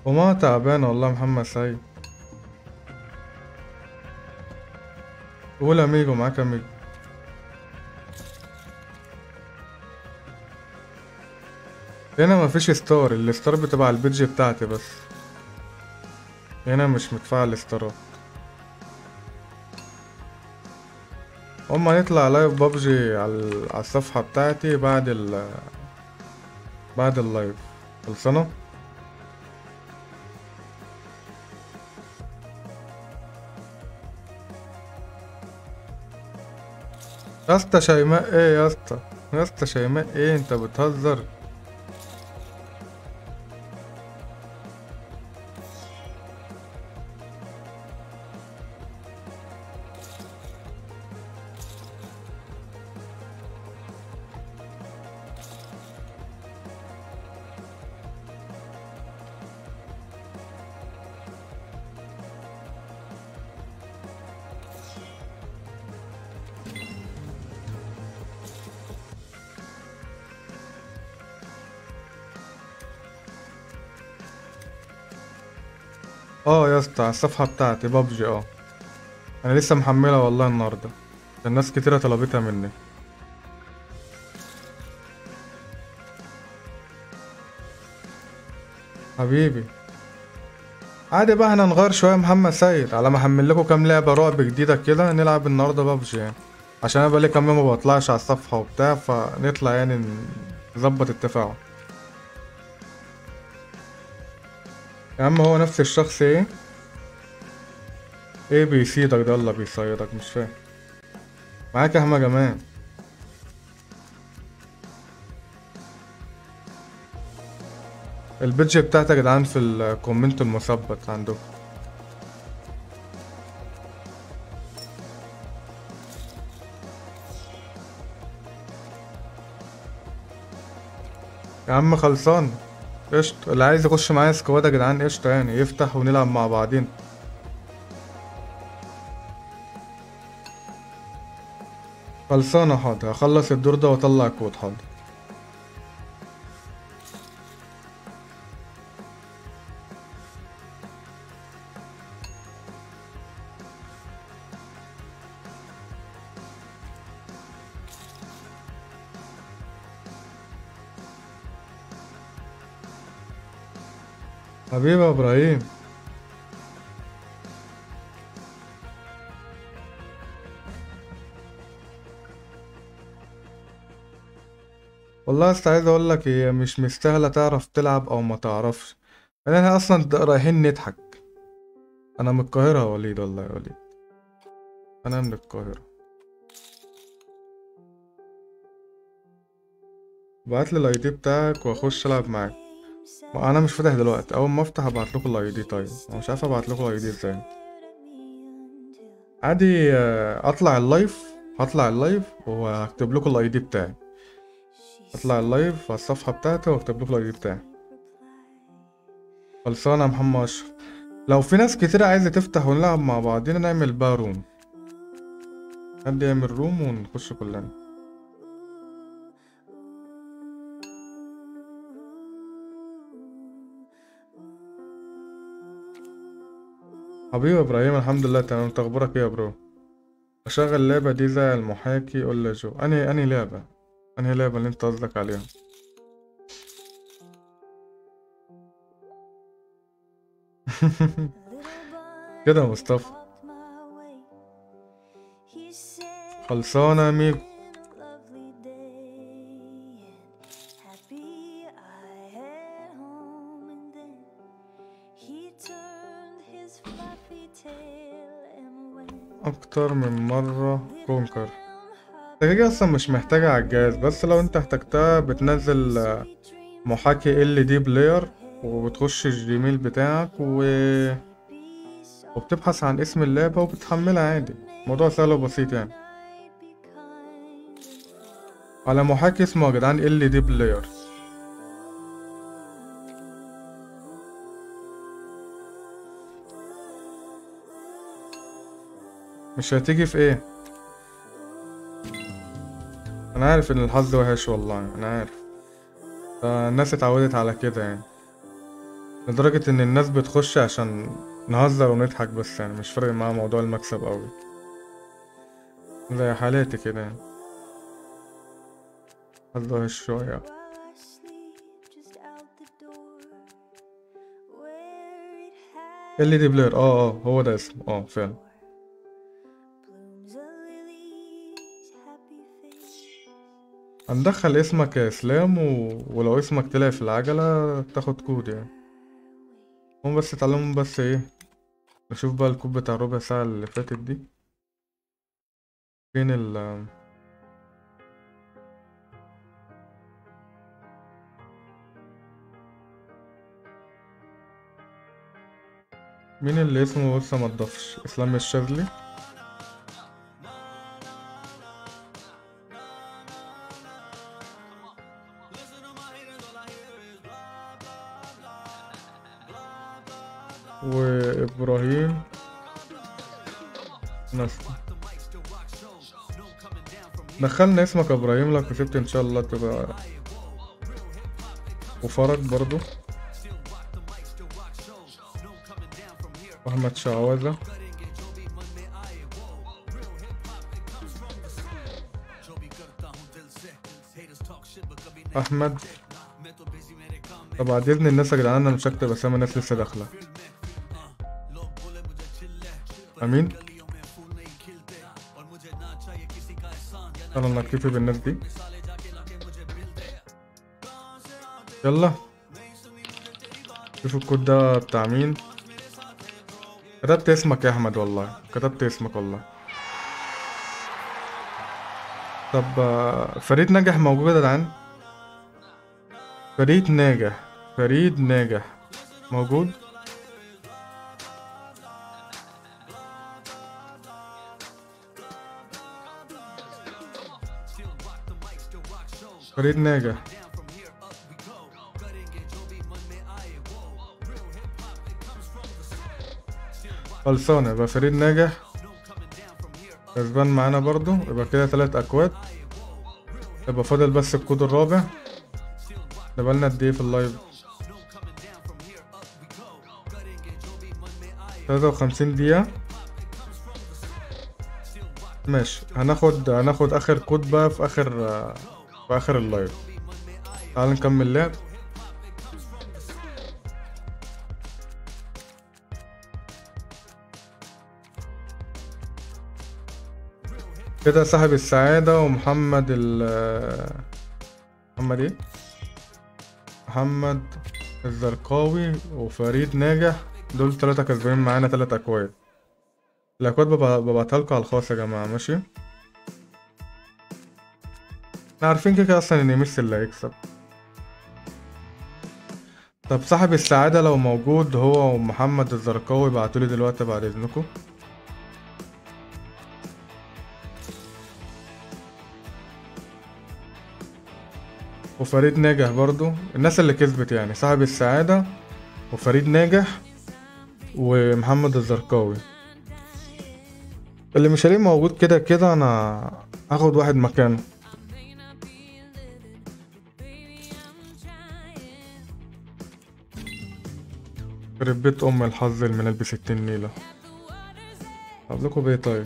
وما تعبان والله محمد سعيد قول اميجو معاك اميجو هنا مفيش ستار الستار بتبقى على البيدج بتاعتي بس هنا مش متفعل ستارات هما هنطلع لايف بابجي على على الصفحة بتاعتي بعد ال بعد اللايف خلصانة يا اسطى شيماء ايه يا اسطى يا اسطى شيماء ايه انت بتهزر اه يا اسطى على الصفحة بتاعتي بابجي اه انا لسه محملها والله النهاردة الناس كتيرة طلبتها مني حبيبي عادي بقى احنا نغير شوية محمد سيد على ما احمل لكم كام لعبة رعب جديدة كده نلعب النهاردة بابجي يعني عشان انا بقالي كام يوم ما بطلعش على الصفحة وبتاع فنطلع يعني نظبط التفاعل يا عم هو نفس الشخص ايه ايه بيصيدك ده ولا بيصيدك مش فاهم معاك يا احمد جمال البيدج بتاعتك يا جدعان في الكومنت المثبت عندكم يا عم خلصان قشطة اللي عايز يخش معايا سكواد يا جدعان قشطة يعني يفتح ونلعب مع بعضين خلصانة حاضر هخلص الدور ده واطلع كود حاضر حبيبي يا ابراهيم والله بس عايز اقول لك هي مش مستاهله تعرف تلعب او ما تعرفش لان احنا اصلا د- رايحين نضحك انا من القاهره يا وليد والله يا وليد انا من القاهره بعتلي الاي دي بتاعك واخش العب معاك ما انا مش فاتح دلوقتي اول ما افتح ابعت لكم الاي دي طيب انا مش عارف ابعت لكم الاي دي ازاي عادي آه، اطلع اللايف هطلع اللايف وهكتب لكم الاي دي بتاعي اطلع اللايف على الصفحه بتاعتي واكتب لكم الاي دي بتاعي خلصانه يا محمد اشرف لو في ناس كتير عايزه تفتح ونلعب مع بعضينا نعمل بقى روم حد يعمل روم ونخش كلنا حبيبي يا ابراهيم الحمد لله تمام انت اخبارك ايه يا برو اشغل اللعبة دي زي المحاكي قول لي جو انهي انهي لعبة انهي لعبة اللي انت قصدك عليها كده يا مصطفى خلصانة يا ميجو lovely day happy I had home and then he turned his fluffy tail and went اكتر من مرة كونكر التكنيكة اصلا مش محتاجة على الجهاز بس لو انت احتجتها بتنزل آه، محاكي ال دي بلاير وبتخش الجيميل بتاعك و... وبتبحث عن اسم اللعبة وبتحملها عادي موضوع سهل وبسيط يعني على محاكي اسمه يا جدعان ال دي بلاير مش هتيجي في ايه انا عارف ان الحظ وحش والله انا عارف آه، الناس اتعودت على كده يعني لدرجة ان الناس بتخش عشان نهزر ونضحك بس يعني مش فارق معاها موضوع المكسب قوي زي حالاتي كده يعني هزر شوية Sleep just out the door where it ال دي بلير اه اه هو ده اسمه اه فعلا blooms a lily's happy face. هندخل اسمك يا اسلام و... ولو اسمك طلع في العجلة تاخد كود يعني هم بس اتعلموا بس ايه نشوف بقى الكود بتاع ربع ساعة اللي فاتت دي فين ال مين اللي اسمه لسه ما اتضافش اسلام الشاذلي وابراهيم نصر دخلنا اسمك يا ابراهيم لو كسبت ان شاء الله تبقى وفرج برضو احمد شعوذة احمد طب بعد اذن الناس يا جدعان انا مش هكتب اسامي الناس لسه داخله امين يلا نكتفي بالناس دي يلا شوفوا الكود ده بتاع مين كتبت اسمك يا احمد والله كتبت اسمك والله طب آه، فريد ناجح موجود يا جدعان فريد ناجح فريد ناجح موجود فريد ناجح خلصانة يبقى فريد ناجح كسبان معانا برضو يبقى كده تلات أكواد يبقى فاضل بس الكود الرابع ده بقالنا قد ايه في اللايف تلاتة وخمسين دقيقة ماشي هناخد هناخد آخر كود بقى في آخر في آخر اللايف تعال نكمل لعب كده صاحب السعادة ومحمد ال محمد ايه؟ محمد الزرقاوي وفريد ناجح دول تلاتة كسبانين معانا تلات أكواد الأكواد ببع- ببعتها لكم على الخاص يا جماعة ماشي احنا عارفين كده كده أصلا إن ميسي اللي هيكسب طب صاحب السعادة لو موجود هو ومحمد الزرقاوي بعتولي دلوقتي بعد إذنكم وفريد ناجح برضو الناس اللي كسبت يعني صاحب السعادة وفريد ناجح ومحمد الزرقاوي اللي مش هلاقيه موجود كده كده انا هاخد واحد مكانه يخرب بيت ام الحظ اللي من بستين نيلة طب لكم بيه طيب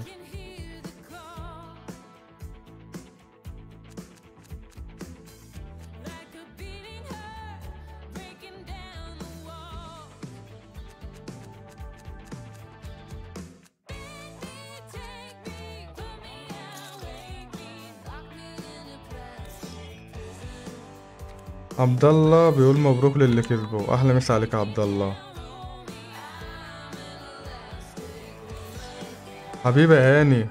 عبد الله بيقول مبروك للي كسبوا احلى مسا عليك يا عبد الله حبيبي يا هاني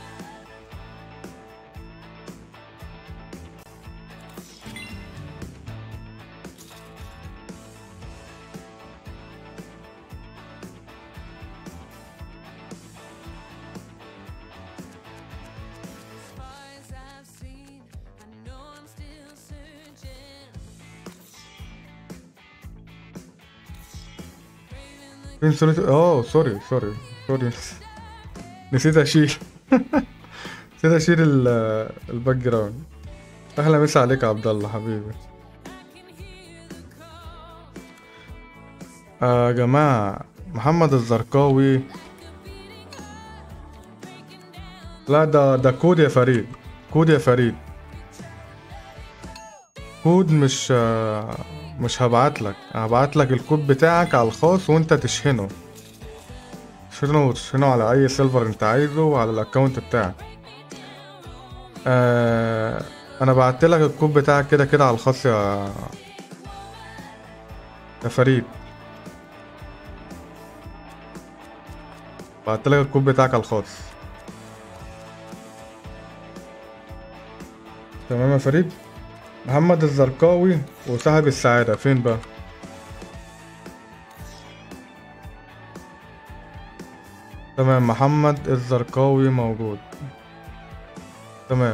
فين صورة اه سوري سوري سوري نسيت اشيل نسيت اشيل ال- الباك جراوند احلى مسا عليك يا عبد الله حبيبي آه يا جماعة محمد الزرقاوي لا ده ده كود يا فريد كود يا فريد كود مش آه، مش هبعت لك هبعت لك الكود بتاعك على الخاص وانت تشحنه تشحنه وتشحنه على اي سيرفر انت عايزه وعلى الاكونت بتاعك آه انا بعت لك الكود بتاعك كده كده على الخاص يا يا فريد بعت لك الكود بتاعك على الخاص تمام يا فريد محمد الزرقاوي وصاحب السعادة فين بقى تمام محمد الزرقاوي موجود تمام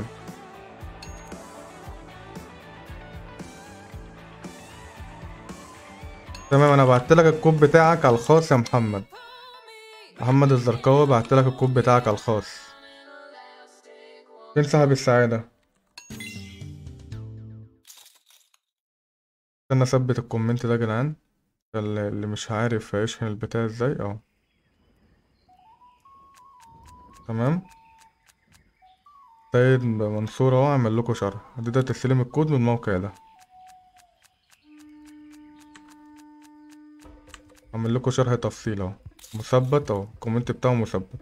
تمام انا بعت لك الكود بتاعك على الخاص يا محمد محمد الزرقاوي بعت لك الكود بتاعك على الخاص فين صاحب السعادة استنى اثبت الكومنت ده يا جدعان اللي اللي مش عارف هيشحن البتاع ازاي اه تمام سيد منصور اهو عمل لكم شرح هتقدر تستلم الكود من الموقع ده عمل لكم شرح تفصيل اهو مثبت اهو الكومنت بتاعه مثبت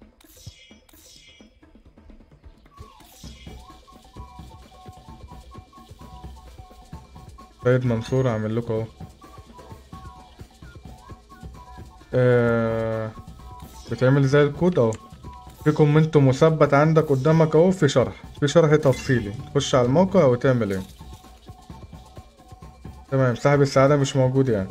سيد منصور عامل لكم اهو آه، بتعمل زي الكود اهو في كومنت مثبت عندك قدامك اهو في شرح في شرح تفصيلي تخش على الموقع وتعمل ايه تمام صاحب السعادة مش موجود يعني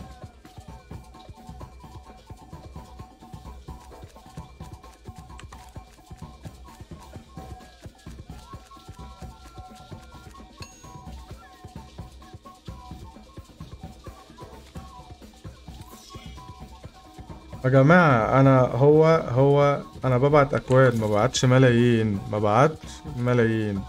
يا جماعة أنا هو هو أنا ببعت أكواد ما بعتش ملايين ما بعتش ملايين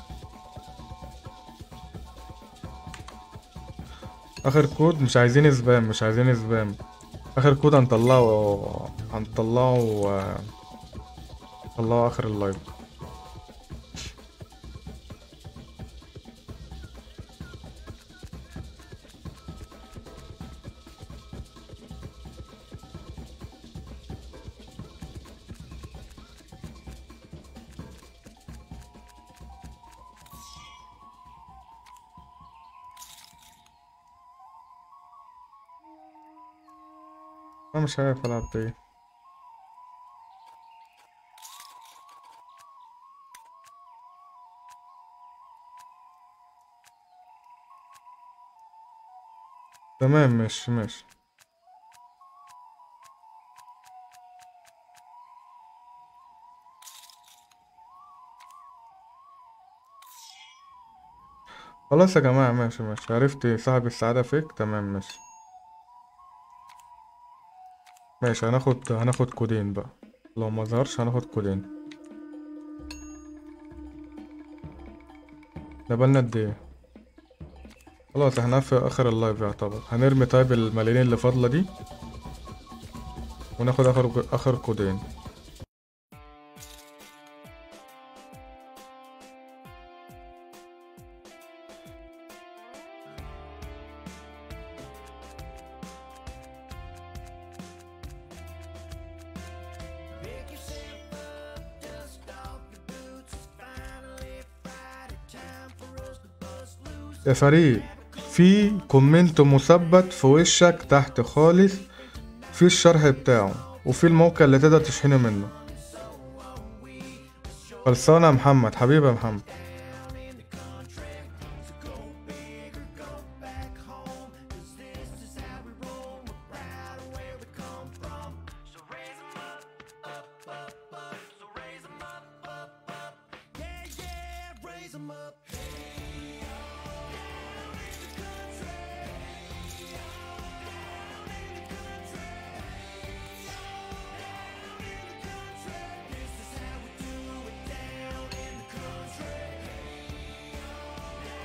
آخر كود مش عايزين سبام مش عايزين سبام آخر كود هنطلعه هنطلعه آه، هنطلعه آخر اللايف أنا مش عارف ألعب بإيه تمام ماشي ماشي خلاص يا جماعة ماشي ماشي عرفت صاحب السعادة فيك تمام ماشي ماشي هناخد هناخد كودين بقى لو ما ظهرش هناخد كودين ده بالنا قد ايه خلاص احنا في اخر اللايف يعتبر هنرمي طيب الملايين اللي فاضلة دي وناخد اخر اخر كودين يا فريق في كومنت مثبت في وشك تحت خالص في الشرح بتاعه وفي الموقع اللي تقدر تشحنه منه خلصانة يا محمد حبيبي يا محمد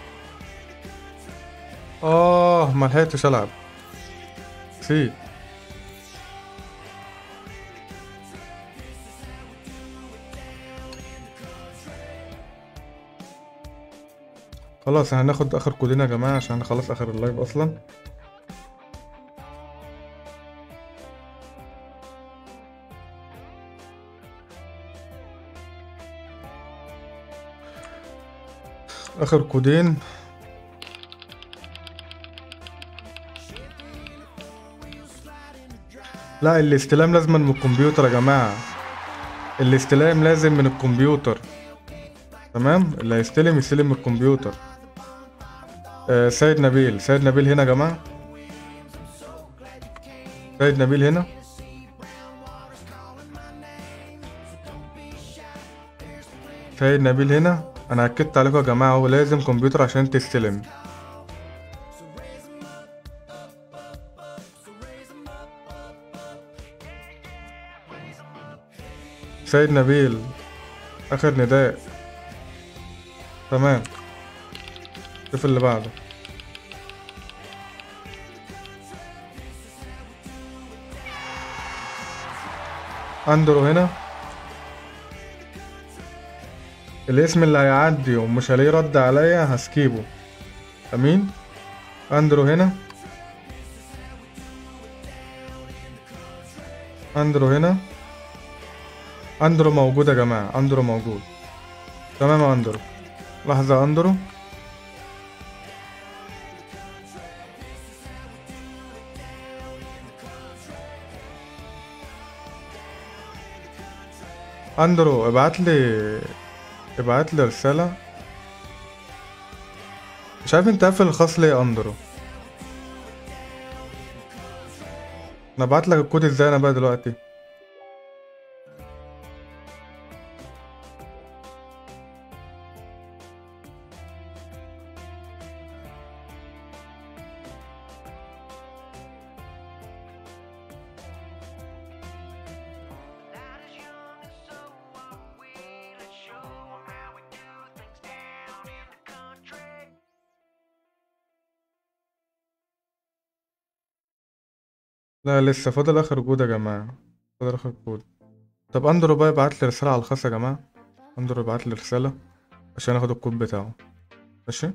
اه ما لحقتش العب نسيت خلاص هناخد اخر كودين يا جماعة عشان خلاص اخر اللايف اصلا اخر كودين لا الاستلام لازم من الكمبيوتر يا جماعة الاستلام لازم من الكمبيوتر تمام اللي هيستلم يستلم من الكمبيوتر آه سيد نبيل سيد نبيل هنا يا جماعة سيد نبيل هنا سيد نبيل هنا انا اكدت عليكم يا جماعة هو لازم كمبيوتر عشان تستلم سيد نبيل اخر نداء تمام شوف اللي بعده اندرو هنا الاسم اللي هيعدي ومش هلاقيه رد عليا هسكيبه امين اندرو هنا اندرو هنا اندرو موجود يا جماعة اندرو موجود تمام يا اندرو لحظة يا اندرو اندرو ابعت لي ابعت لي رسالة مش عارف انت قافل الخاص ليه يا اندرو انا ابعت لك الكود ازاي انا بقى دلوقتي لا لسه فاضل اخر كود يا جماعة فاضل اخر كود طب اندرو بقى يبعت لي رسالة على الخاص يا جماعة اندرو يبعت لي رسالة عشان اخد الكود بتاعه ماشي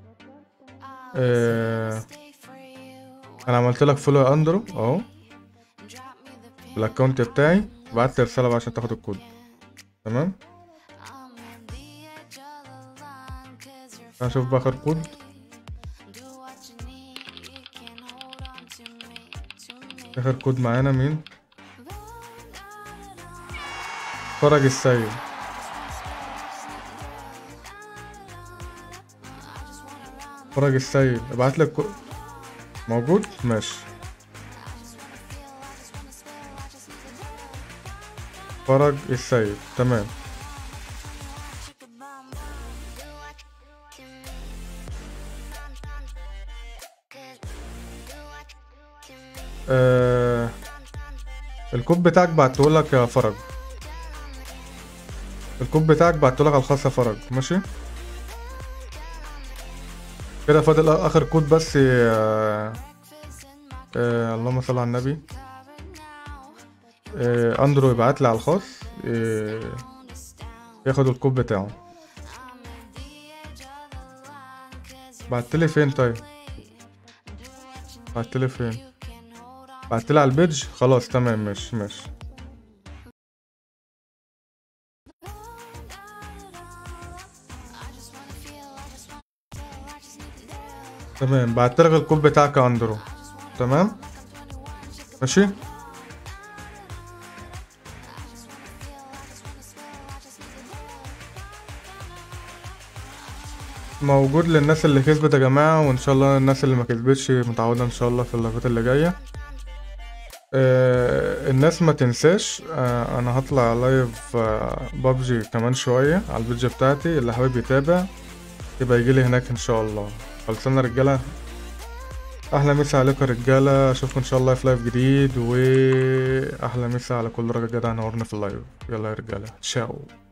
آه... انا عملت لك فولو يا اندرو اهو الاكونت بتاعي بعت لي رسالة بقى عشان تاخد الكود تمام هنشوف بقى اخر كود اخر كود معانا مين فرج السيد فرج السيد ابعت لك كو... موجود ماشي فرج السيد تمام آه... الكود بتاعك بعتهولك يا فرج الكود بتاعك بعتهولك على الخاص يا فرج ماشي كده فاضل اخر كود بس آه... آه... اللهم صل على النبي آه... اندرو يبعت لي على الخاص آه... ياخد الكود بتاعه بعتلي فين طيب بعتلي فين بعتلي على البيج خلاص تمام ماشي ماشي تمام بعتلك الكود بتاعك يا اندرو تمام ماشي موجود للناس اللي كسبت يا جماعة وان شاء الله الناس اللي ما كسبتش متعودة ان شاء الله في اللايفات اللي جاية آه الناس ما تنساش آه انا هطلع لايف آه بابجي كمان شوية على البيدج بتاعتي اللي حابب يتابع يبقى يجيلي هناك ان شاء الله خلصنا رجالة احلى مسا عليكم يا رجالة اشوفكم ان شاء الله في لايف جديد واحلى مسا على كل راجل جدع نورنا في اللايف يلا يا رجالة تشاو